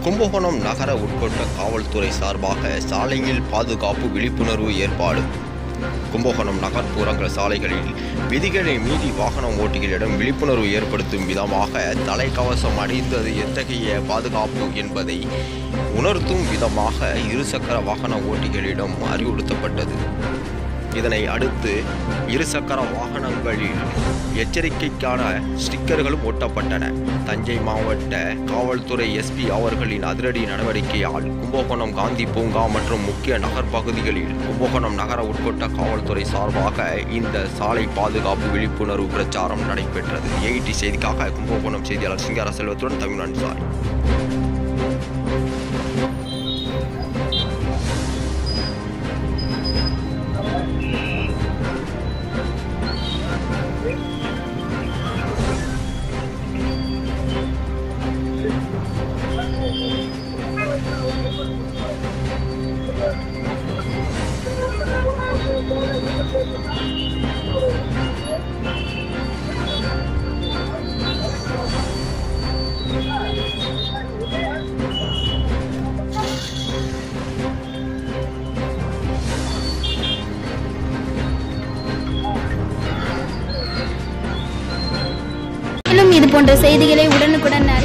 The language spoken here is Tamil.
கும்பகோணம் நகர உட்பட்ட காவல்துறை சார்பாக சாலையில் பாதுகாப்பு விழிப்புணர்வு ஏற்பாடு கும்பகோணம் நகர்ப்புறங்கள் சாலைகளில் விதிகளை மீறி வாகனம் ஓட்டிகளிடம் விழிப்புணர்வு ஏற்படுத்தும் விதமாக தலைக்கவசம் அணிந்தது எத்தகைய பாதுகாப்பு என்பதை உணர்த்தும் விதமாக இருசக்கர வாகன ஓட்டிகளிடம் அறிவுறுத்தப்பட்டது இதனை அடுத்து இருசக்கர வாகனங்களில் எச்சரிக்கைக்கான ஸ்டிக்கர்களும் ஒட்டப்பட்டன தஞ்சை மாவட்ட காவல்துறை எஸ்பி அவர்களின் அதிரடி நடவடிக்கையால் கும்பகோணம் காந்தி பூங்கா மற்றும் முக்கிய நகர் பகுதிகளில் கும்பகோணம் நகர உட்பட்ட காவல்துறை சார்பாக இந்த சாலை பாதுகாப்பு விழிப்புணர்வு பிரச்சாரம் நடைபெற்றது ஏஐடி செய்திக்காக கும்பகோணம் செய்தியாளர் சிங்கார செல்வத்துடன் தமிழ் அன்சாரி மேலும் இது போன்ற செய்திகளை உடனுக்குடன் அறி